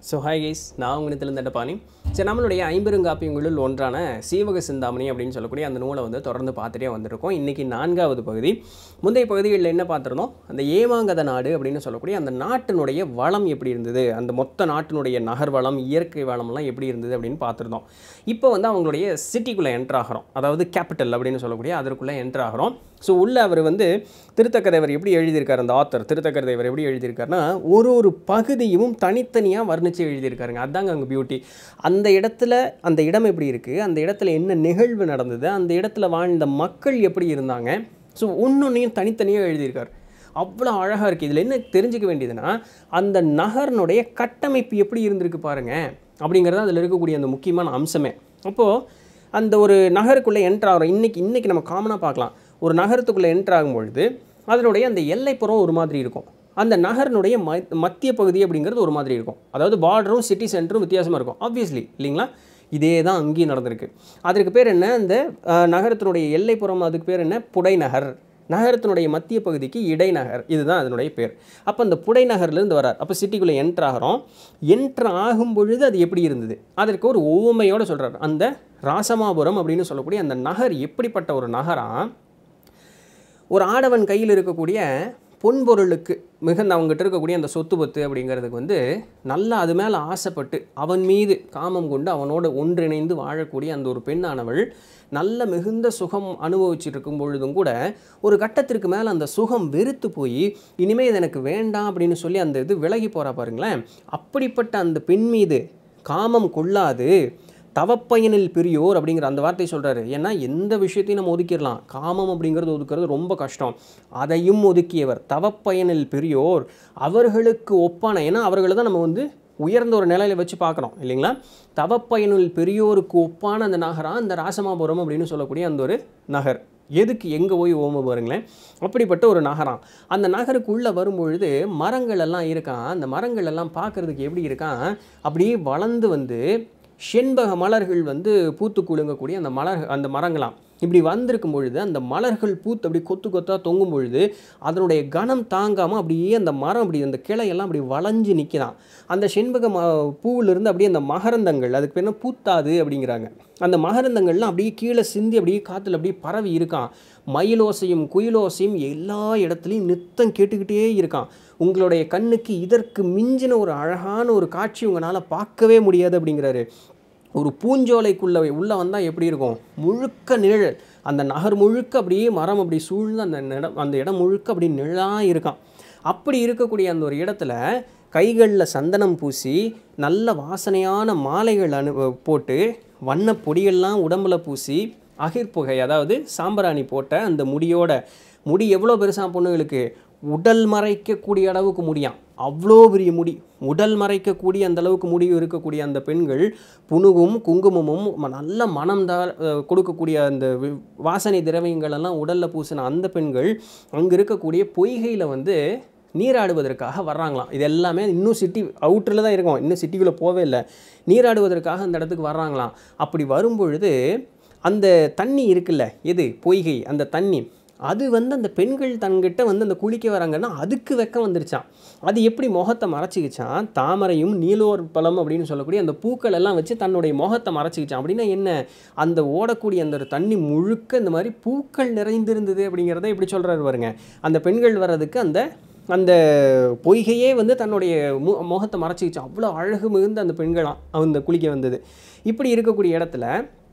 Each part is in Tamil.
ஸோ ஹாய் கைஸ் நான் உங்களிடத்திலிருந்து தண்டபாணி சரி நம்மளுடைய ஐம்பெருங்காப்பியங்களுள் ஒன்றான சீவக சிந்தாமணி அப்படின்னு சொல்லக்கூடிய அந்த நூலை வந்து தொடர்ந்து பார்த்துட்டே வந்திருக்கோம் இன்றைக்கி நான்காவது பகுதி முந்தைய பகுதிகளில் என்ன பார்த்துருந்தோம் அந்த ஏமாங்கத நாடு அப்படின்னு சொல்லக்கூடிய அந்த நாட்டினுடைய வளம் எப்படி இருந்தது அந்த மொத்த நாட்டினுடைய நகர் வளம் இயற்கை வளம்லாம் எப்படி இருந்தது அப்படின்னு பார்த்துருந்தோம் இப்போ வந்து அவங்களுடைய சிட்டிக்குள்ளே என்ட்ரு ஆகிறோம் அதாவது கேபிட்டல் அப்படின்னு சொல்லக்கூடிய அதற்குள்ளே என்ட்ரு ஆகிறோம் ஸோ உள்ள அவர் வந்து திருத்தக்கதேவர் எப்படி எழுதியிருக்காரு அந்த ஆத்தர் திருத்தக்கதேவர் எப்படி எழுதியிருக்காருன்னா ஒரு ஒரு பகுதியும் தனித்தனியாக வர்ணித்து எழுதியிருக்காருங்க அதாங்க அங்கே பியூட்டி அந்த இடத்துல அந்த இடம் எப்படி இருக்குது அந்த இடத்துல என்ன நிகழ்வு நடந்தது அந்த இடத்துல வாழ்ந்த மக்கள் எப்படி இருந்தாங்க ஸோ ஒன்றொன்றையும் தனித்தனியாக எழுதியிருக்காரு அவ்வளோ அழகாக இருக்குது இதில் என்ன தெரிஞ்சுக்க வேண்டியதுன்னா அந்த நகரனுடைய கட்டமைப்பு எப்படி இருந்திருக்கு பாருங்கள் அப்படிங்கிறது அதில் இருக்கக்கூடிய அந்த முக்கியமான அம்சமே அப்போது அந்த ஒரு நகருக்குள்ளே என்ட்ரு ஆகிறோம் இன்றைக்கி இன்றைக்கி நம்ம காமனாக பார்க்கலாம் ஒரு நகரத்துக்குள்ளே என்ட்ரு ஆகும் பொழுது அதனுடைய அந்த எல்லைப்புறம் ஒரு மாதிரி இருக்கும் அந்த நகரனுடைய ம மத்திய பகுதி அப்படிங்கிறது ஒரு மாதிரி இருக்கும் அதாவது பார்டரும் சிட்டி சென்டரும் வித்தியாசமாக இருக்கும் ஆப்வியஸ்லி இல்லைங்களா இதே தான் அங்கேயும் நடந்திருக்கு அதற்கு பேர் என்ன அந்த அஹ், நகரத்தினுடைய எல்லைப்புறம் அதுக்கு பேர் என்ன புடைநகர் நகரத்தினுடைய மத்திய பகுதிக்கு இடைநகர் இதுதான் அதனுடைய பேர் அப்போ அந்த புடைநகர்லேருந்து வரார் அப்போ சிட்டிக்குள்ளே என்ட்ரு ஆகிறோம் என்ட்ரு ஆகும் பொழுது அது எப்படி இருந்தது அதற்கு ஒரு ஒவ்வொமையோடு சொல்கிறார் அந்த ராசமாபுரம் அப்படின்னு சொல்லக்கூடிய அந்த நகர் எப்படிப்பட்ட ஒரு நகரம் ஒரு ஆடவன் கையில் இருக்கக்கூடிய பொன்பொருளுக்கு மிகுந்த அவங்ககிட்ட இருக்கக்கூடிய அந்த சொத்து பத்து அப்படிங்கிறதுக்கு வந்து நல்லா அது மேலே ஆசைப்பட்டு அவன் மீது காமம் கொண்டு அவனோட ஒன்றிணைந்து வாழக்கூடிய அந்த ஒரு பெண்ணானவள் நல்ல மிகுந்த சுகம் அனுபவிச்சுட்டு இருக்கும் பொழுதும் கூட ஒரு கட்டத்திற்கு மேலே அந்த சுகம் வெறுத்து போய் இனிமேல் இது எனக்கு வேண்டாம் அப்படின்னு சொல்லி அந்த இது விலகி போகிறா பாருங்களேன் அப்படிப்பட்ட அந்த பெண் மீது காமம் கொள்ளாது தவப்பயனில் பெரியோர் அப்படிங்கிற அந்த வார்த்தை சொல்கிறாரு ஏன்னா எந்த விஷயத்தையும் நம்ம ஒதுக்கிடலாம் காமம் அப்படிங்கிறது ஒதுக்கிறது ரொம்ப கஷ்டம் அதையும் ஒதுக்கியவர் தவப்பயனில் பெரியோர் அவர்களுக்கு ஒப்பான ஏன்னா அவர்களை தான் நம்ம வந்து உயர்ந்த ஒரு நிலையில வச்சு பார்க்குறோம் இல்லைங்களா தவப்பயனில் பெரியோருக்கு ஒப்பான அந்த நகரம் அந்த ராசமாபுரம் அப்படின்னு சொல்லக்கூடிய அந்த ஒரு நகர் எதுக்கு எங்கே போய் ஓம பாருங்களேன் அப்படிப்பட்ட ஒரு நகரம் அந்த நகருக்குள்ளே வரும்பொழுது மரங்கள் எல்லாம் இருக்கான் அந்த மரங்கள் எல்லாம் பார்க்குறதுக்கு எப்படி இருக்கான் அப்படியே வளர்ந்து வந்து செண்பக மலர்கள் வந்து பூத்து குலுங்கக்கூடிய அந்த மலர் அந்த மரங்களாம் இப்படி வந்திருக்கும் பொழுது அந்த மலர்கள் பூத்து அப்படி கொத்து கொத்தாக தொங்கும் பொழுது அதனுடைய கனம் தாங்காமல் அப்படியே அந்த மரம் அப்படி அந்த கிளையெல்லாம் அப்படி வளைஞ்சு நிற்கிறான் அந்த செண்பக ம பூவிலிருந்து அப்படியே அந்த மகரந்தங்கள் அதுக்கு பேர் என்ன பூத்தாது அப்படிங்கிறாங்க அந்த மகரந்தங்கள்லாம் அப்படியே கீழே சிந்தி அப்படியே காற்றுல அப்படியே பரவி இருக்கான் மயிலோசையும் குயிலோசையும் எல்லா இடத்துலையும் நித்தம் கேட்டுக்கிட்டே இருக்கான் உங்களுடைய கண்ணுக்கு இதற்கு மிஞ்சின ஒரு அழகான ஒரு காட்சி உங்களால் பார்க்கவே முடியாது அப்படிங்கிறாரு ஒரு பூஞ்சோலைக்குள்ளே உள்ளே வந்தால் எப்படி இருக்கும் முழுக்க நிழல் அந்த நகர் முழுக்க அப்படியே மரம் அப்படி சூழ்ந்து அந்த இடம் அந்த இடம் முழுக்க அப்படி நிழலாக இருக்கான் அப்படி இருக்கக்கூடிய அந்த ஒரு இடத்துல கைகளில் சந்தனம் பூசி நல்ல வாசனையான மாலைகள் அனு போட்டு வண்ணப் பொடியெல்லாம் உடம்புல பூசி அகிர்புகை அதாவது சாம்பிராணி போட்ட அந்த முடியோட முடி எவ்வளோ பெருசாக பொண்ணுங்களுக்கு உடல் மறைக்கக்கூடிய அளவுக்கு முடியாம் அவ்வளோ பெரிய முடி உடல் மறைக்கக்கூடிய அந்த அளவுக்கு முடி இருக்கக்கூடிய அந்த பெண்கள் புனுகும் குங்குமமும் ம- நல்ல மனம் தா அஹ் கொடுக்கக்கூடிய அந்த வி- வாசனை திரவியங்கள் எல்லாம் உடலில் பூசின அந்த பெண்கள் அங்கே இருக்கக்கூடிய பொய்கையில் வந்து நீராடுவதற்காக வர்றாங்களாம் இது எல்லாமே இன்னும் சிட்டி அவுட்டரில் தான் இருக்கோம் இன்னும் சிட்டிக்குள்ளே போவே இல்லை நீராடுவதற்காக அந்த இடத்துக்கு வர்றாங்களாம் அப்படி வரும்பொழுது அந்த தண்ணி இருக்குல்ல எது பொய்கை அந்த தண்ணி அது வந்து அந்த பெண்கள் தன்கிட்ட வந்து அந்த குளிக்க வராங்கன்னா அதுக்கு வெக்கம் வந்துருச்சான் அது எப்படி முகத்தை மறைச்சிக்கிச்சான் தாமரையும் நீலோர் பழம் அப்படின்னு சொல்லக்கூடிய அந்த பூக்கள் எல்லாம் வச்சு தன்னுடைய முகத்தை மறைச்சிக்கிச்சான் அப்படின்னா என்ன அந்த ஓடக்கூடிய அந்த ஒரு தண்ணி முழுக்க இந்த மாதிரி பூக்கள் நிறைந்திருந்தது அப்படிங்கிறத இப்படி சொல்கிறாரு பாருங்க அந்த பெண்கள் வர்றதுக்கு அந்த அந்த பொய்கையே வந்து தன்னுடைய மு முகத்தை மறைச்சிக்கிச்சு அவ்வளோ அழகு மிகுந்த அந்த பெண்களாம் அந்த குளிக்க வந்தது இப்படி இருக்கக்கூடிய இடத்துல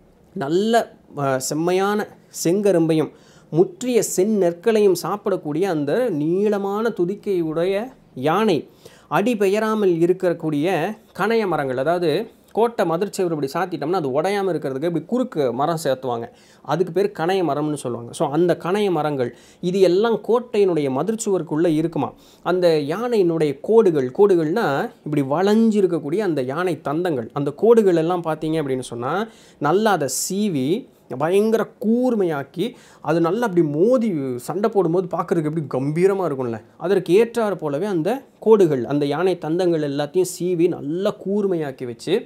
நல்ல அஹ், செம்மையான செங்கரும்பையும் முற்றிய செந்நெற்களையும் சாப்பிடக்கூடிய அந்த நீளமான துதிக்கையுடைய யானை அடி பெயராமல் இருக்கக்கூடிய கணைய மரங்கள் அதாவது கோட்டை மதிர்ச்செவர் இப்படி சாத்திட்டோம்னா அது உடையாமல் இருக்கிறதுக்கு இப்படி குறுக்கு மரம் சேர்த்துவாங்க அதுக்கு பேர் கணைய மரம்னு சொல்லுவாங்க ஸோ அந்த கணைய மரங்கள் இது எல்லாம் கோட்டையினுடைய மதிர்ச்சுவருக்குள்ளே இருக்குமா அந்த யானையினுடைய கோடுகள் கோடுகள்னா இப்படி வளைஞ்சு இருக்கக்கூடிய அந்த யானை தந்தங்கள் அந்த கோடுகள் எல்லாம் பார்த்தீங்க அப்படின்னு சொன்னால் நல்லா அதை சீவி பயங்கர கூர்மையாக்கி அது நல்லா அப்படி மோதி சண்டை போடும்போது பார்க்குறதுக்கு எப்படி கம்பீரமாக இருக்கும்ல அதற்கு ஏற்றாறு போலவே அந்த கோடுகள் அந்த யானை தந்தங்கள் எல்லாத்தையும் சீவி நல்லா கூர்மையாக்கி வச்சு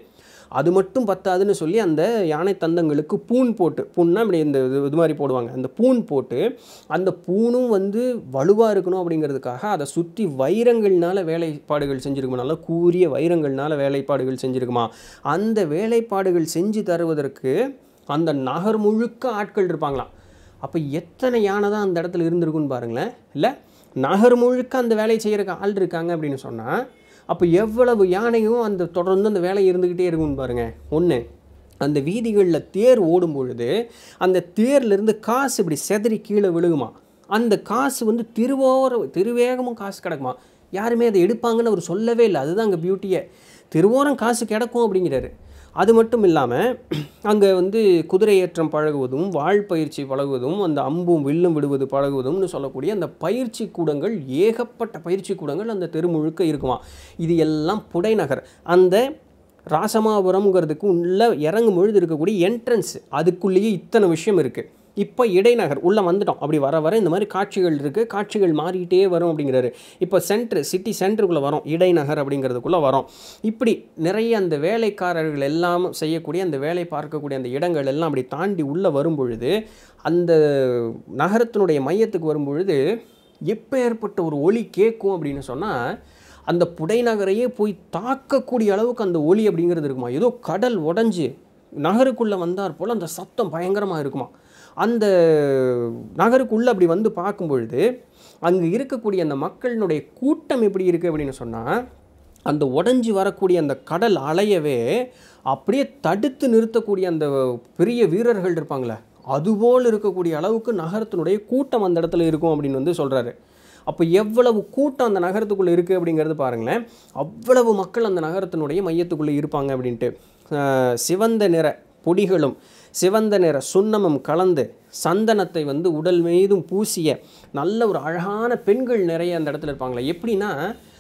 அது மட்டும் பத்தாதுன்னு சொல்லி அந்த யானை தந்தங்களுக்கு பூன் போட்டு பூன்னா இப்படி இந்த இது இது மாதிரி போடுவாங்க அந்த பூன் போட்டு அந்த பூணும் வந்து வலுவாக இருக்கணும் அப்படிங்கிறதுக்காக அதை சுற்றி வைரங்கள்னால வேலைப்பாடுகள் செஞ்சுருக்குமா நல்லா கூரிய வைரங்கள்னால வேலைப்பாடுகள் செஞ்சுருக்குமா அந்த வேலைப்பாடுகள் செஞ்சு தருவதற்கு அந்த நகர் முழுக்க ஆட்கள் இருப்பாங்களாம் அப்போ எத்தனை யானை தான் அந்த இடத்துல இருந்திருக்குன்னு பாருங்களேன் இல்லை நகர் முழுக்க அந்த வேலையை செய்கிறக்கு ஆள் இருக்காங்க அப்படின்னு சொன்னால் அப்போ எவ்வளவு யானையும் அந்த தொடர்ந்து அந்த வேலை இருந்துக்கிட்டே இருக்கும்னு பாருங்க ஒன்று அந்த வீதிகளில் தேர் ஓடும் பொழுது அந்த தேர்லேருந்து காசு இப்படி செதறி கீழே விழுகுமா அந்த காசு வந்து திருவோர திருவேகமும் காசு கிடக்குமா யாருமே அதை எடுப்பாங்கன்னு அவர் சொல்லவே இல்லை அதுதான் அங்கே பியூட்டியே திருவோரம் காசு கிடக்கும் அப்படிங்கிறாரு அது மட்டும் இல்லாமல் அங்கே வந்து குதிரை ஏற்றம் பழகுவதும் வாழ் பயிற்சி பழகுவதும் அந்த அம்பும் வில்லும் விடுவது பழகுவதும்னு சொல்லக்கூடிய அந்த பயிற்சி கூடங்கள் ஏகப்பட்ட பயிற்சி கூடங்கள் அந்த தெரு முழுக்க இருக்குமா இது எல்லாம் புடைநகர் அந்த ராசமாபுரம்ங்கிறதுக்கு உள்ள இறங்கும் பொழுது இருக்கக்கூடிய என்ட்ரன்ஸ் அதுக்குள்ளேயே இத்தனை விஷயம் இருக்குது இப்போ இடைநகர் உள்ளே வந்துட்டோம் அப்படி வர வர இந்த மாதிரி காட்சிகள் இருக்குது காட்சிகள் மாறிக்கிட்டே வரும் அப்படிங்கிறாரு இப்போ சென்ட்ரு சிட்டி சென்டருக்குள்ளே வரோம் இடைநகர் அப்படிங்கிறதுக்குள்ளே வரோம் இப்படி நிறைய அந்த வேலைக்காரர்கள் எல்லாம் செய்யக்கூடிய அந்த வேலை பார்க்கக்கூடிய அந்த இடங்கள் எல்லாம் அப்படி தாண்டி உள்ளே வரும் பொழுது அந்த நகரத்தினுடைய மையத்துக்கு வரும் பொழுது எப்போ ஏற்பட்ட ஒரு ஒளி கேட்கும் அப்படின்னு சொன்னால் அந்த புடைநகரையே போய் தாக்கக்கூடிய அளவுக்கு அந்த ஒளி அப்படிங்கிறது இருக்குமா ஏதோ கடல் உடஞ்சி நகருக்குள்ளே வந்தார் போல் அந்த சத்தம் பயங்கரமாக இருக்குமா அந்த நகருக்குள்ளே அப்படி வந்து பார்க்கும் பொழுது அங்கே இருக்கக்கூடிய அந்த மக்களினுடைய கூட்டம் எப்படி இருக்குது அப்படின்னு சொன்னால் அந்த உடஞ்சி வரக்கூடிய அந்த கடல் அலையவே அப்படியே தடுத்து நிறுத்தக்கூடிய அந்த பெரிய வீரர்கள் இருப்பாங்களே அதுபோல் இருக்கக்கூடிய அளவுக்கு நகரத்தினுடைய கூட்டம் அந்த இடத்துல இருக்கும் அப்படின்னு வந்து சொல்கிறாரு அப்போ எவ்வளவு கூட்டம் அந்த நகரத்துக்குள்ளே இருக்குது அப்படிங்கிறது பாருங்களேன் அவ்வளவு மக்கள் அந்த நகரத்தினுடைய மையத்துக்குள்ளே இருப்பாங்க அப்படின்ட்டு அஹ் சிவந்த நிற பொடிகளும் சிவந்த நிற சுண்ணமும் கலந்து சந்தனத்தை வந்து உடல் மீதும் பூசிய நல்ல ஒரு அழகான பெண்கள் நிறைய அந்த இடத்துல இருப்பாங்களே எப்படின்னா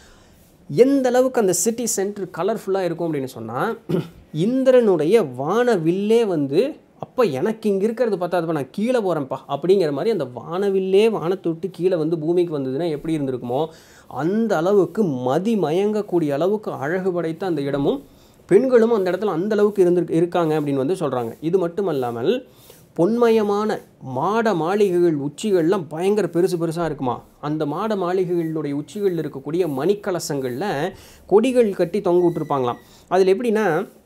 எந்த அளவுக்கு அந்த சிட்டி சென்டர் கலர்ஃபுல்லாக இருக்கும் அப்படின்னு சொன்னால் இந்திரனுடைய வானவில்லே வந்து அப்போ எனக்கு இங்கே இருக்கிறது பத்தாதுப்பா நான் கீழே போகிறேன்ப்பா அப்படிங்கிற மாதிரி அந்த வானவில்லே வானத்தை விட்டு கீழே வந்து பூமிக்கு வந்ததுன்னா எப்படி இருந்திருக்குமோ அந்த அளவுக்கு மதி மயங்கக்கூடிய அளவுக்கு அழகு படைத்த அந்த இடமும் பெண்களும் அந்த இடத்துல அந்த அளவுக்கு இருந்து இருக்காங்க அப்படின்னு வந்து சொல்கிறாங்க இது மட்டும் இல்லாமல் பொன்மயமான மாட மாளிகைகள் உச்சிகள்லாம் பயங்கர பெருசு பெருசாக இருக்குமா அந்த மாட மாளிகைகளுடைய உச்சிகளில் இருக்கக்கூடிய மணிக்கலசங்களில் கொடிகள் கட்டி தொங்க விட்டுருப்பாங்களாம் அதில் எப்படின்னா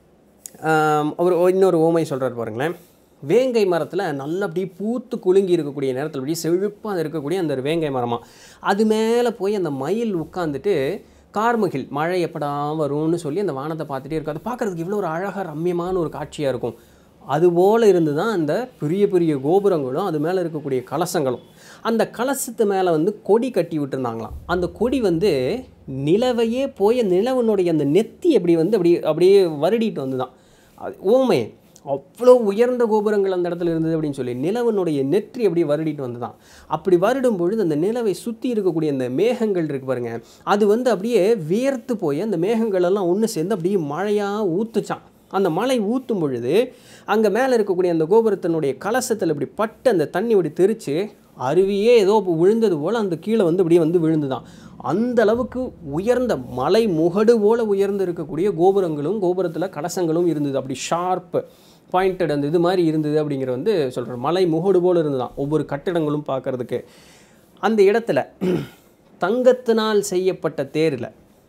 ஆம், அவர் இன்னொரு ஓமை சொல்கிறார் பாருங்களேன் வேங்கை மரத்தில் நல்லா அப்படியே பூத்து குலுங்கி இருக்கக்கூடிய நேரத்தில் அப்படியே செழிப்பாக இருக்கக்கூடிய அந்த ஒரு வேங்கை மரமாக அது மேலே போய் அந்த மயில் உட்காந்துட்டு கார்முகில் மழை எப்படா வரும்னு சொல்லி அந்த வானத்தை பார்த்துட்டே இருக்கும் அதை பார்க்குறதுக்கு இவ்வளோ ஒரு அழகாக ரம்மியமான ஒரு காட்சியாக இருக்கும் அதுபோல் இருந்து தான் அந்த பெரிய பெரிய கோபுரங்களும் அது மேலே இருக்கக்கூடிய கலசங்களும் அந்த கலசத்து மேலே வந்து கொடி கட்டி விட்டுருந்தாங்களாம் அந்த கொடி வந்து நிலவையே போய் நிலவனுடைய அந்த நெத்தி அப்படி வந்து அப்படி அப்படியே வருடிட்டு வந்து தான் அது ஓமை அவ்வளோ உயர்ந்த கோபுரங்கள் அந்த இடத்துல இருந்தது அப்படின்னு சொல்லி நிலவனுடைய நெற்றி அப்படியே வருடிட்டு வந்து தான் அப்படி வருடும் பொழுது அந்த நிலவை சுற்றி இருக்கக்கூடிய அந்த மேகங்கள் இருக்கு பாருங்க அது வந்து அப்படியே வியர்த்து போய் அந்த மேகங்கள் எல்லாம் ஒன்று சேர்ந்து அப்படியே மழையாக ஊத்துச்சான் அந்த மழை ஊற்றும் பொழுது அங்கே மேலே இருக்கக்கூடிய அந்த கோபுரத்தினுடைய கலசத்தில் இப்படி பட்டு அந்த தண்ணி இப்படி தெரித்து அருவியே ஏதோ இப்போ விழுந்தது போல் அந்த கீழே வந்து அப்படியே வந்து விழுந்துதான் அந்த அளவுக்கு உயர்ந்த மலை முகடு போல உயர்ந்து இருக்கக்கூடிய கோபுரங்களும் கோபுரத்தில் கலசங்களும் இருந்தது அப்படி ஷார்ப்பு பாயிண்டட் அந்த இது மாதிரி இருந்தது அப்படிங்கிற வந்து சொல்கிறேன் மலை முகடு போல் இருந்துதான் ஒவ்வொரு கட்டிடங்களும் பார்க்கறதுக்கு அந்த இடத்துல தங்கத்தினால் செய்யப்பட்ட தேரில்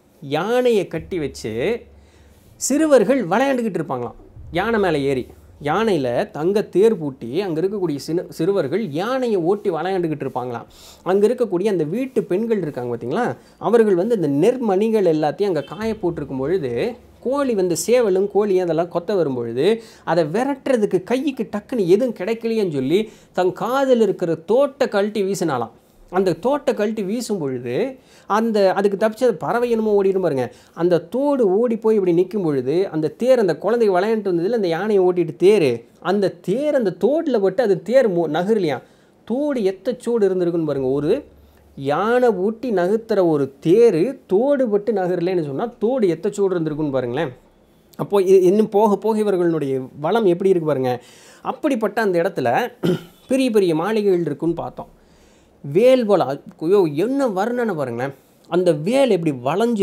யானையை கட்டி வச்சு சிறுவர்கள் விளையாண்டுக்கிட்டு இருப்பாங்களாம் யானை மேலே ஏறி யானையில் தங்க தேர் பூட்டி அங்கே இருக்கக்கூடிய சிறு சிறுவர்கள் யானையை ஓட்டி விளையாண்டுக்கிட்டு இருப்பாங்களாம் அங்கே இருக்கக்கூடிய அந்த வீட்டு பெண்கள் இருக்காங்க பார்த்தீங்களா அவர்கள் வந்து இந்த நெற்மணிகள் எல்லாத்தையும் அங்கே காய போட்டிருக்கும் பொழுது கோழி வந்து சேவலும் கோழியும் அதெல்லாம் கொத்த வரும்பொழுது அதை விரட்டுறதுக்கு கைக்கு டக்குன்னு எதுவும் கிடைக்கலையேன்னு சொல்லி தன் காதில் இருக்கிற தோட்டை கழட்டி வீசினாலாம் அந்த தோட்டை கழட்டி வீசும் பொழுது அந்த அதுக்கு தப்பிச்சு அது பறவை என்னமோ ஓடிடும் பாருங்க அந்த தோடு ஓடி போய் இப்படி நிற்கும் பொழுது அந்த தேர் அந்த குழந்தைங்க விளையாண்டு வந்ததில் அந்த யானையை ஓட்டிட்டு தேர் அந்த தேர் அந்த தோட்டில் பட்டு அது தேர் மோ நகரலையா தோடு எத்த சூடு இருந்திருக்குன்னு பாருங்க ஒரு யானை ஊட்டி நகர்த்துற ஒரு தேர் தோடு பட்டு நகரலேன்னு சொன்னால் தோடு எத்த சூடு இருந்திருக்குன்னு பாருங்களேன் அப்போ இ- இன்னும் போக போக இவர்களுடைய வளம் எப்படி இருக்கு பாருங்க அப்படிப்பட்ட அந்த இடத்துல பெரிய பெரிய மாளிகைகள் இருக்குன்னு பார்த்தோம் வேல் போல ஐயோ என்ன வர்ணனை பாருங்களேன் அந்த வேல் எப்படி வளைஞ்சிருக்கும்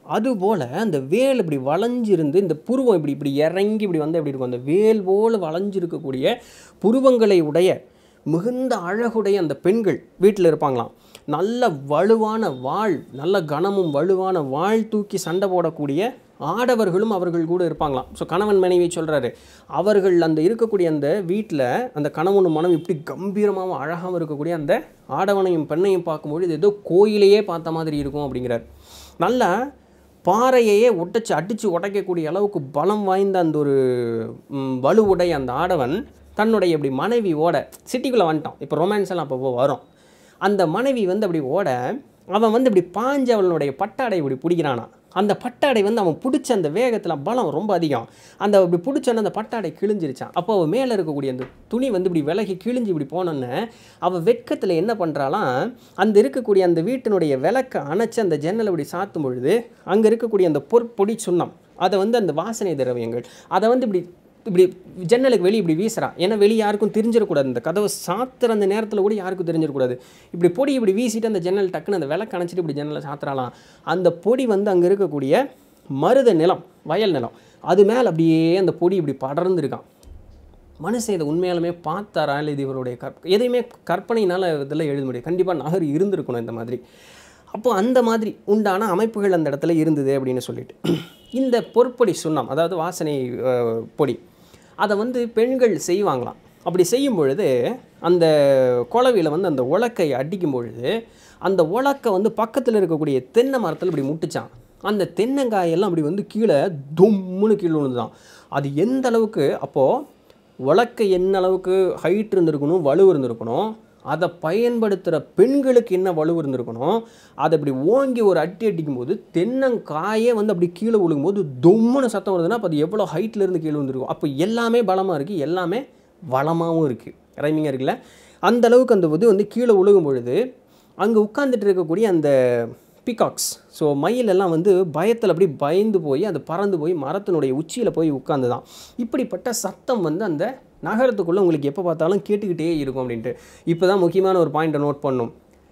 அதுபோல் அந்த வேல் இப்படி வளைஞ்சிருந்து இந்த புருவம் இப்படி இப்படி இறங்கி இப்படி வந்து எப்படி இருக்கும் அந்த வேல் போல் வளைஞ்சிருக்கக்கூடிய புருவங்களை உடைய மிகுந்த அழகுடைய அந்த பெண்கள் வீட்டில் இருப்பாங்களாம் நல்ல வலுவான வாள் நல்ல கனமும் வலுவான வாள் தூக்கி சண்டை போடக்கூடிய ஆடவர்களும் அவர்கள் கூட இருப்பாங்களாம் ஸோ கணவன் மனைவி சொல்கிறாரு அவர்கள் அந்த இருக்கக்கூடிய அந்த வீட்டில் அந்த கணவனும் மனம் இப்படி கம்பீரமாகவும் அழகாகவும் இருக்கக்கூடிய அந்த ஆடவனையும் பெண்ணையும் பார்க்கும்பொழுது இது ஏதோ கோயிலையே பார்த்த மாதிரி இருக்கும் அப்படிங்கிறார் நல்லா பாறையையே ஒட்டச்சு அடித்து உடைக்கக்கூடிய அளவுக்கு பலம் வாய்ந்த அந்த ஒரு ம், வலுவுடைய அந்த ஆடவன் தன்னுடைய இப்படி மனைவியோட சிட்டிக்குள்ளே வந்துட்டான் இப்போ ரொமான்ஸ் எல்லாம் அப்பப்போ வரும் அந்த மனைவி வந்து அப்படி ஓட அவன் வந்து இப்படி பாஞ்சு அவளுடைய பட்டாடை இப்படி பிடிக்கிறானா அந்த பட்டாடை வந்து அவன் பிடிச்ச அந்த வேகத்தில் பலம் ரொம்ப அதிகம் அந்த இப்படி பிடிச்சோன்னே அந்த பட்டாடை கிழிஞ்சிருச்சான் அப்போ அவள் மேலே இருக்கக்கூடிய அந்த துணி வந்து இப்படி விலகி கிழிஞ்சு இப்படி போனோன்னே அவள் வெட்கத்தில் என்ன பண்ணுறாலாம் அந்த இருக்கக்கூடிய அந்த வீட்டினுடைய விளக்கை அணைச்சு அந்த ஜன்னலை இப்படி சாத்தும் பொழுது அங்கே இருக்கக்கூடிய அந்த பொற்பொடி சுண்ணம் அதை வந்து அந்த வாசனை திரவியங்கள் அதை வந்து இப்படி இப்படி ஜன்னலுக்கு வெளியே இப்படி வீசுறா ஏன்னா வெளியே யாருக்கும் தெரிஞ்சிடக்கூடாது இந்த கதவை சாத்துற அந்த நேரத்தில் கூட யாருக்கும் தெரிஞ்சிடக்கூடாது இப்படி பொடி இப்படி வீசிட்டு அந்த ஜன்னல் டக்குன்னு அந்த விளக்கு அணைச்சிட்டு இப்படி ஜன்னலை சாத்துறாலாம் அந்த பொடி வந்து அங்கே இருக்கக்கூடிய மருத நிலம் வயல் நிலம் அது மேலே அப்படியே அந்த பொடி இப்படி படர்ந்துருக்கான் மனுஷன் இதை உண்மையாலுமே பார்த்தாரா இல்லை இது இவருடைய கற்ப எதையுமே கற்பனையினால் இதில் எழுத முடியும் கண்டிப்பாக நகர் இருந்திருக்கணும் இந்த மாதிரி அப்போ அந்த மாதிரி உண்டான அமைப்புகள் அந்த இடத்துல இருந்தது அப்படின்னு சொல்லிட்டு இந்த பொற்பொடி சுண்ணம் அதாவது வாசனை அஹ், பொடி அதை வந்து பெண்கள் செய்வாங்களாம் அப்படி செய்யும் பொழுது அந்த குளவியில் வந்து அந்த உலக்கை அடிக்கும் பொழுது அந்த உலக்கை வந்து பக்கத்தில் இருக்கக்கூடிய தென்னை மரத்தில் இப்படி முட்டுச்சான் அந்த தென்னங்காயெல்லாம் அப்படி வந்து கீழே தும்முன்னு கீழே விழுந்துதான் அது எந்த அளவுக்கு அப்போது உலக்கை என்ன அளவுக்கு ஹைட் இருந்திருக்கணும் வலு இருந்திருக்கணும் அதை பயன்படுத்துகிற பெண்களுக்கு என்ன வலு இருந்திருக்கணும் அதை இப்படி ஓங்கி ஒரு அட்டி அடிக்கும் போது தென்னங்காயே வந்து அப்படி கீழே விழுகும்போது தொம்முன்னு சத்தம் வருதுன்னா அப்போ அது எவ்வளோ ஹைட்ல இருந்து கீழே விழுந்திருக்கும் அப்போ எல்லாமே பலமாக இருக்குது எல்லாமே வளமாகவும் இருக்குது ரைமிங்காக இருக்குல்ல அந்த அளவுக்கு அந்த இது வந்து கீழே விழுகும் பொழுது அங்கே உட்கார்ந்துட்டு இருக்கக்கூடிய அந்த பீகாக்ஸ் ஸோ மயில் எல்லாம் வந்து பயத்தில் அப்படி பயந்து போய் அது பறந்து போய் மரத்தினுடைய உச்சியில் போய் உட்காந்து தான் இப்படிப்பட்ட சத்தம் வந்து அந்த நகரத்துக்குள்ளே உங்களுக்கு எப்போ பார்த்தாலும் கேட்டுக்கிட்டே இருக்கும் அப்படின்ட்டு இப்போ தான் முக்கியமான ஒரு பாயிண்ட்டை நோட் பண்ணும்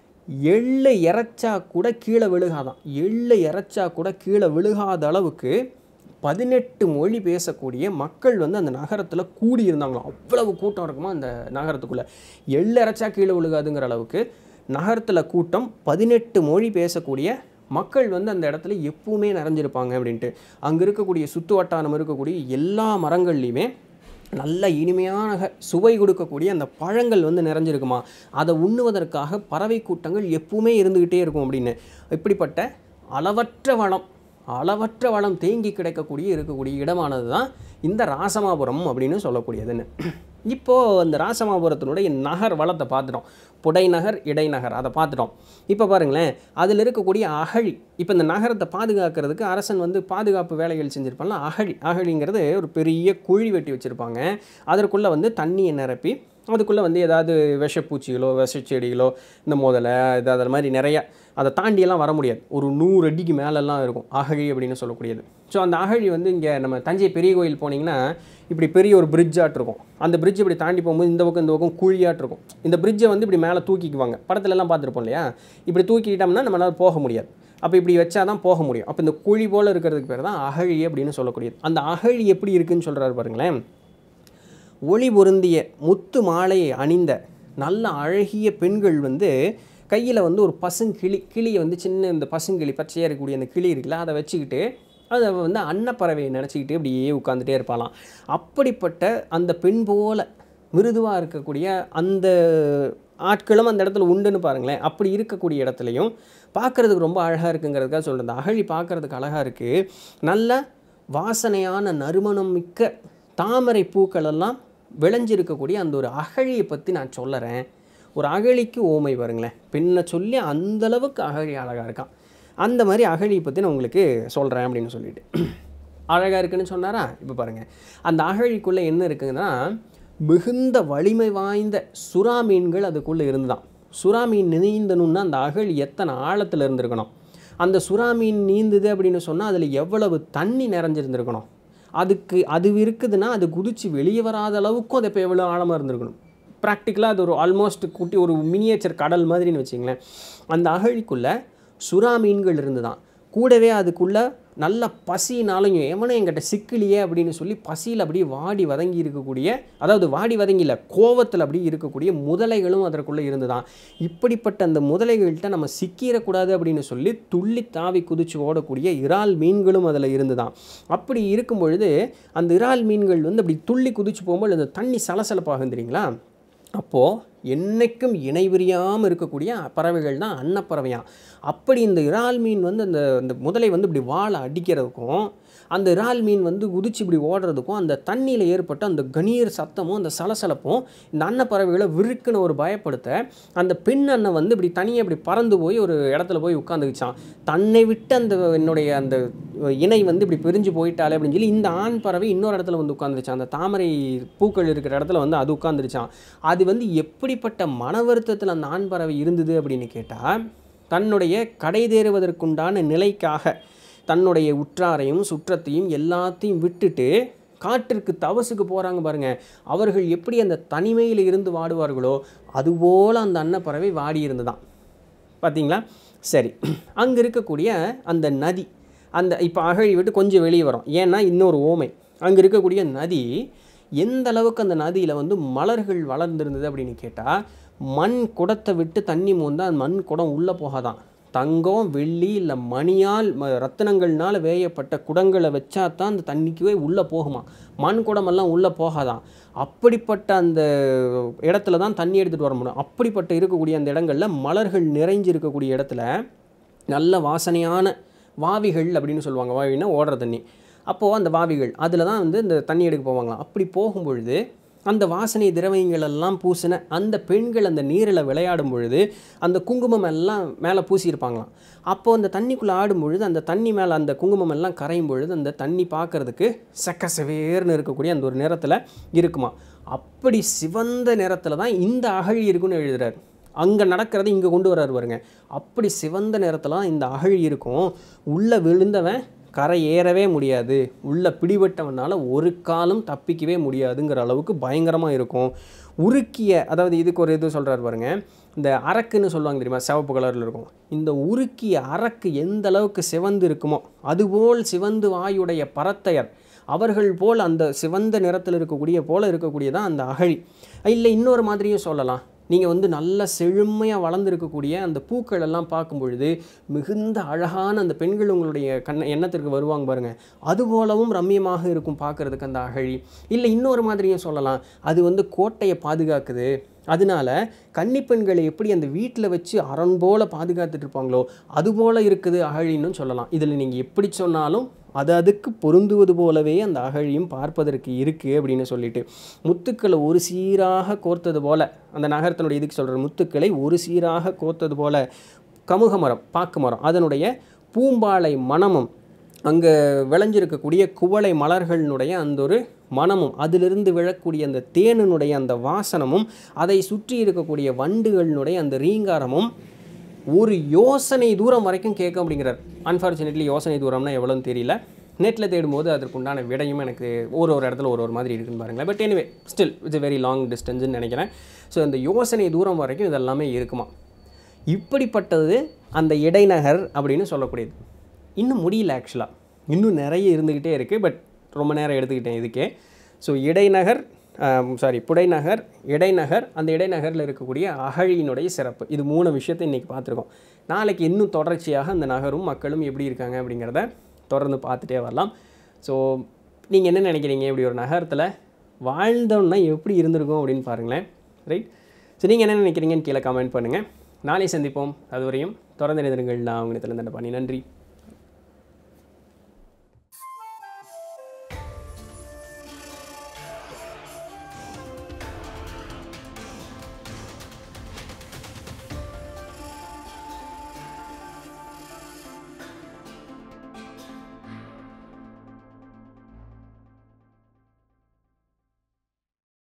எள்ளு இறைச்சா கூட கீழே விழுகாதான் எள்ளு இறைச்சா கூட கீழே விழுகாத அளவுக்கு பதினெட்டு மொழி பேசக்கூடிய மக்கள் வந்து அந்த நகரத்தில் கூடி இருந்தாங்களாம் அவ்வளவு கூட்டம் இருக்குமா அந்த நகரத்துக்குள்ளே எள்ளு இறைச்சா கீழே விழுகாதுங்கிற அளவுக்கு நகரத்தில் கூட்டம் பதினெட்டு மொழி பேசக்கூடிய மக்கள் வந்து அந்த இடத்துல எப்பவுமே நிறைஞ்சிருப்பாங்க அப்படின்ட்டு அங்கே இருக்கக்கூடிய சுற்று வட்டாரம் இருக்கக்கூடிய எல்லா மரங்கள்லையுமே நல்ல இனிமையான சுவை கொடுக்கக்கூடிய அந்த பழங்கள் வந்து நிறைஞ்சிருக்குமா அதை உண்ணுவதற்காக பறவை கூட்டங்கள் எப்பவுமே இருந்துக்கிட்டே இருக்கும் அப்படின்னு இப்படிப்பட்ட அளவற்ற வளம் அளவற்ற வளம் தேங்கி கிடைக்கக்கூடிய இருக்கக்கூடிய இடமானது தான் இந்த ராசமாபுரம் அப்படின்னு சொல்லக்கூடியதுன்னு இப்போது அந்த ராசமாபுரத்தினுடைய நகர் வளத்தை பார்த்துட்டோம் புடைநகர் இடைநகர் அதை பார்த்துட்டோம் இப்போ பாருங்களேன் அதில் இருக்கக்கூடிய அகழி இப்போ இந்த நகரத்தை பாதுகாக்கிறதுக்கு அரசன் வந்து பாதுகாப்பு வேலைகள் செஞ்சுருப்பாங்க அகழி அகழிங்கிறது ஒரு பெரிய குழி வெட்டி வச்சுருப்பாங்க அதற்குள்ளே வந்து தண்ணியை நிரப்பி அதுக்குள்ளே வந்து ஏதாவது விஷப்பூச்சிகளோ விஷச்செடிகளோ இந்த முதலை இது அது மாதிரி நிறைய அதை தாண்டியெல்லாம் வர முடியாது ஒரு நூறு அடிக்கு மேலெல்லாம் இருக்கும் அகழி அப்படின்னு சொல்லக்கூடியது ஸோ அந்த அகழி வந்து இங்கே நம்ம தஞ்சை பெரிய கோயில் போனீங்கன்னா இப்படி பெரிய ஒரு பிரிட்ஜாட் இருக்கும் அந்த பிரிட்ஜ் இப்படி தாண்டி போகும்போது இந்த பக்கம் இந்த பக்கம் குழியாட் இருக்கும் இந்த பிரிட்ஜை வந்து இப்படி மேலே தூக்கிக்குவாங்க படத்துல எல்லாம் பார்த்துருப்போம் இல்லையா இப்படி தூக்கிக்கிட்டோம்னா நம்மளால் போக முடியாது அப்போ இப்படி வச்சா தான் போக முடியும் அப்போ இந்த குழி போல் இருக்கிறதுக்கு பேர் தான் அகழி அப்படின்னு சொல்லக்கூடியது அந்த அகழி எப்படி இருக்குன்னு சொல்கிறாரு பாருங்களேன் ஒளி பொருந்திய முத்து மாலையை அணிந்த நல்ல அழகிய பெண்கள் வந்து கையில் வந்து ஒரு பசுங்கிளி கிளியை வந்து சின்ன இந்த பசுங்கிளி பச்சையாக இருக்கக்கூடிய அந்த கிளி இருக்குல்ல அதை வச்சுக்கிட்டு அதை வந்து அன்னப்பறவையை நினச்சிக்கிட்டு அப்படியே உட்காந்துட்டே இருப்பாளாம் அப்படிப்பட்ட அந்த பெண் போல மிருதுவாக இருக்கக்கூடிய அந்த ஆட்களும் அந்த இடத்துல உண்டுன்னு பாருங்களேன் அப்படி இருக்கக்கூடிய இடத்துலையும் பார்க்குறதுக்கு ரொம்ப அழகாக இருக்குங்கிறதுக்காக சொல்கிறேன் அந்த அகழி பார்க்குறதுக்கு அழகாக இருக்குது நல்ல வாசனையான நறுமணம் மிக்க தாமரை பூக்கள் எல்லாம் விளைஞ்சிருக்கக்கூடிய அந்த ஒரு அகழியை பற்றி நான் சொல்லறேன் ஒரு அகழிக்கு ஓமை பாருங்களேன் பெண்ணை சொல்லி அந்த அளவுக்கு அகழி அழகாக இருக்கான் அந்த மாதிரி அகழியை பற்றி நான் உங்களுக்கு சொல்கிறேன் அப்படின்னு சொல்லிட்டு அழகாக இருக்குன்னு சொன்னாரா இப்போ பாருங்கள் அந்த அகழிக்குள்ளே என்ன இருக்குங்கன்னா மிகுந்த வலிமை வாய்ந்த சுறா மீன்கள் அதுக்குள்ளே இருந்துதான் சுறா மீன் நீந்தணும்னா அந்த அகழி எத்தனை ஆழத்தில் இருந்திருக்கணும் அந்த சுறா மீன் நீந்துது அப்படின்னு சொன்னால் அதில் எவ்வளவு தண்ணி நிறைஞ்சிருந்திருக்கணும் அதுக்கு அது இருக்குதுன்னா அது குதிச்சு வெளியே வராத அளவுக்கும் அது இப்போ எவ்வளோ ஆழமாக இருந்திருக்கணும் ப்ராக்டிக்கலாக அது ஒரு ஆல்மோஸ்ட் குட்டி ஒரு மினியேச்சர் கடல் மாதிரின்னு வச்சிங்களேன் அந்த அகழிக்குள்ளே சுறா மீன்கள் இருந்துதான் கூடவே அதுக்குள்ளே நல்ல பசினாலும் எவனும் என்கிட்ட சிக்கலையே அப்படின்னு சொல்லி பசியில் அப்படியே வாடி வதங்கி இருக்கக்கூடிய அதாவது வாடி வதங்கி இல்லை கோவத்தில் அப்படியே இருக்கக்கூடிய முதலைகளும் அதற்குள்ளே இருந்துதான் இப்படிப்பட்ட அந்த முதலைகள்கிட்ட நம்ம சிக்கிடக்கூடாது அப்படின்னு சொல்லி துள்ளி தாவி குதிச்சு ஓடக்கூடிய இறால் மீன்களும் அதில் இருந்துதான் அப்படி இருக்கும் பொழுது அந்த இறால் மீன்கள் வந்து அப்படி துள்ளி குதிச்சு போகும்போது அந்த தண்ணி சலசலப்பாகும் தெரியுங்களா அப்போது என்னைக்கும் இணை பிரியாமல் இருக்கக்கூடிய பறவைகள் தான் அன்னப்பறவையாம் அப்படி இந்த இறால் மீன் வந்து அந்த அந்த முதலை வந்து இப்படி வாழை அடிக்கிறதுக்கும் அந்த இறால் மீன் வந்து குதிச்சு இப்படி ஓடுறதுக்கும் அந்த தண்ணியில் ஏற்பட்ட அந்த கணீர் சத்தமும் அந்த சலசலப்பும் இந்த அன்னப்பறவைகளை விருக்குன்னு ஒரு பயப்படுத்த அந்த பெண் அண்ணன் வந்து இப்படி தனியாக இப்படி பறந்து போய் ஒரு இடத்துல போய் உட்காந்துக்கிச்சான் தன்னை விட்டு அந்த என்னுடைய அந்த இணை வந்து இப்படி பிரிஞ்சு போயிட்டாலே அப்படின்னு சொல்லி இந்த ஆண் பறவை இன்னொரு இடத்துல வந்து உட்காந்துருச்சான் அந்த தாமரை பூக்கள் இருக்கிற இடத்துல வந்து அது உட்காந்துருச்சான் அது வந்து எப்படிப்பட்ட மன வருத்தத்தில் அந்த ஆண் பறவை இருந்தது அப்படின்னு கேட்டால் தன்னுடைய கடை தேறுவதற்குண்டான நிலைக்காக தன்னுடைய உற்றாரையும் சுற்றத்தையும் எல்லாத்தையும் விட்டுட்டு காட்டிற்கு தவசுக்கு போகிறாங்க பாருங்க அவர்கள் எப்படி அந்த தனிமையில் இருந்து வாடுவார்களோ அதுபோல் அந்த அன்னப்பறவை வாடி இருந்துதான் பார்த்தீங்களா சரி அங்கே இருக்கக்கூடிய அந்த நதி அந்த இப்போ அகழி விட்டு கொஞ்சம் வெளியே வரும் ஏன்னா இன்னொரு ஓமை அங்கே இருக்கக்கூடிய நதி எந்த அளவுக்கு அந்த நதியில் வந்து மலர்கள் வளர்ந்துருந்தது அப்படின்னு கேட்டால் மண் குடத்தை விட்டு தண்ணி மோந்தால் அந்த மண் குடம் உள்ளே போகாதான் தங்கம் வெள்ளி இல்லை மணியால் ம ரத்தினங்கள்னால் வேயப்பட்ட குடங்களை வச்சா தான் அந்த தண்ணிக்குவே உள்ளே போகுமா மண் குடமெல்லாம் உள்ளே போகாதான் அப்படிப்பட்ட அந்த இடத்துல தான் தண்ணி எடுத்துகிட்டு வர முடியும் அப்படிப்பட்ட இருக்கக்கூடிய அந்த இடங்களில் மலர்கள் நிறைஞ்சு இருக்கக்கூடிய இடத்துல நல்ல வாசனையான வாவிகள் அப்படின்னு சொல்லுவாங்க வாவின்னா ஓடுற தண்ணி அப்போது அந்த வாவிகள் அதில் தான் வந்து இந்த தண்ணி எடுக்க போவாங்களாம் அப்படி போகும்பொழுது அந்த வாசனை திரவியங்கள் எல்லாம் பூசின அந்த பெண்கள் அந்த நீரில் விளையாடும் பொழுது அந்த குங்குமம் எல்லாம் மேலே பூசியிருப்பாங்களாம் அப்போது அந்த தண்ணிக்குள்ளே ஆடும் பொழுது அந்த தண்ணி மேலே அந்த குங்குமம் எல்லாம் கரையும் பொழுது அந்த தண்ணி பார்க்கறதுக்கு செக்க செவேர்னு இருக்கக்கூடிய அந்த ஒரு நிறத்தில் இருக்குமா அப்படி சிவந்த நிறத்தில் தான் இந்த அகழி இருக்குன்னு எழுதுறாரு அங்கே நடக்கிறத இங்கே கொண்டு வர்றாரு பாருங்க அப்படி சிவந்த நேரத்தில் தான் இந்த அகழி இருக்கும் உள்ளே விழுந்தவன் கரை ஏறவே முடியாது உள்ள பிடிபட்டவனால் ஒரு காலம் தப்பிக்கவே முடியாதுங்கிற அளவுக்கு பயங்கரமாக இருக்கும் உருக்கிய அதாவது இதுக்கு ஒரு இது சொல்கிறாரு பாருங்க இந்த அரக்குன்னு சொல்லுவாங்க தெரியுமா சிவப்பு கலரில் இருக்கும் இந்த உருக்கிய அரக்கு எந்த அளவுக்கு சிவந்து இருக்குமோ அதுபோல் சிவந்து வாயுடைய பரத்தையர் அவர்கள் போல் அந்த சிவந்த நிறத்தில் இருக்கக்கூடிய போல இருக்கக்கூடியதான் அந்த அகழி இல்லை இன்னொரு மாதிரியும் சொல்லலாம் நீங்கள் வந்து நல்ல செழுமையாக வளர்ந்துருக்கக்கூடிய அந்த பூக்கள் எல்லாம் பார்க்கும் பொழுது மிகுந்த அழகான அந்த பெண்கள் உங்களுடைய கண்ண எண்ணத்திற்கு வருவாங்க பாருங்கள் அதுபோலவும் ரம்மியமாக இருக்கும் பார்க்குறதுக்கு அந்த அகழி இல்லை இன்னொரு மாதிரியும் சொல்லலாம் அது வந்து கோட்டையை பாதுகாக்குது அதனால கன்னிப்பெண்களை எப்படி அந்த வீட்டில் வச்சு அரண் போல பாதுகாத்துட்டு இருப்பாங்களோ அதுபோல இருக்குது அகழின்னு சொல்லலாம் இதில் நீங்கள் எப்படி சொன்னாலும் அது அதுக்கு பொருந்துவது போலவே அந்த அகழியும் பார்ப்பதற்கு இருக்குது அப்படின்னு சொல்லிட்டு முத்துக்களை ஒரு சீராக கோர்த்தது போல அந்த நகரத்தினுடைய இதுக்கு சொல்கிற முத்துக்களை ஒரு சீராக கோர்த்தது போல கமுக மரம் பாக்கு மரம் அதனுடைய பூம்பாலை மணமும் அங்கே விளைஞ்சிருக்கக்கூடிய குவளை மலர்களினுடைய அந்த ஒரு மனமும் அதிலிருந்து விழக்கூடிய அந்த தேனினுடைய அந்த வாசனமும் அதை சுற்றி இருக்கக்கூடிய வண்டுகளினுடைய அந்த ரீங்காரமும் ஒரு யோசனை தூரம் வரைக்கும் கேட்கும் அப்படிங்கிறார் அன்ஃபார்ச்சுனேட்லி யோசனை தூரம்னா எவ்வளோன்னு தெரியல நெட்டில் தேடும்போது அதற்குண்டான விடையும் எனக்கு ஒரு ஒரு இடத்துல ஒரு ஒரு மாதிரி இருக்குன்னு பாருங்களேன் but anyway still it's very long டிஸ்டன்ஸ்னு நினைக்கிறேன் ஸோ அந்த யோசனை தூரம் வரைக்கும் இதெல்லாமே இருக்குமா இப்படிப்பட்டது அந்த இடைநகர் அப்படின்னு சொல்லக்கூடியது இன்னும் முடியல ஆக்சுவலாக இன்னும் நிறைய இருந்துக்கிட்டே இருக்குது பட் ரொம்ப நேரம் எடுத்துக்கிட்டேன் இதுக்கே ஸோ இடைநகர் சாரி புடைநகர் இடைநகர் அந்த இடைநகரில் இருக்கக்கூடிய அகழியினுடைய சிறப்பு இது மூணு விஷயத்தை இன்றைக்கி பார்த்துருக்கோம் நாளைக்கு இன்னும் தொடர்ச்சியாக அந்த நகரும் மக்களும் எப்படி இருக்காங்க அப்படிங்கிறத தொடர்ந்து பார்த்துட்டே வரலாம் ஸோ நீங்கள் என்ன நினைக்கிறீங்க இப்படி ஒரு நகரத்தில் வாழ்ந்தோன்னா எப்படி இருந்திருக்கும் அப்படின்னு பாருங்களேன் ரைட் ஸோ நீங்கள் என்ன நினைக்கிறீங்கன்னு கீழே கமெண்ட் பண்ணுங்கள் நாளை சந்திப்போம் அதுவரையும் தொடர்ந்து நிறுங்கள் நான் உங்களை திறந்த பண்ணி நன்றி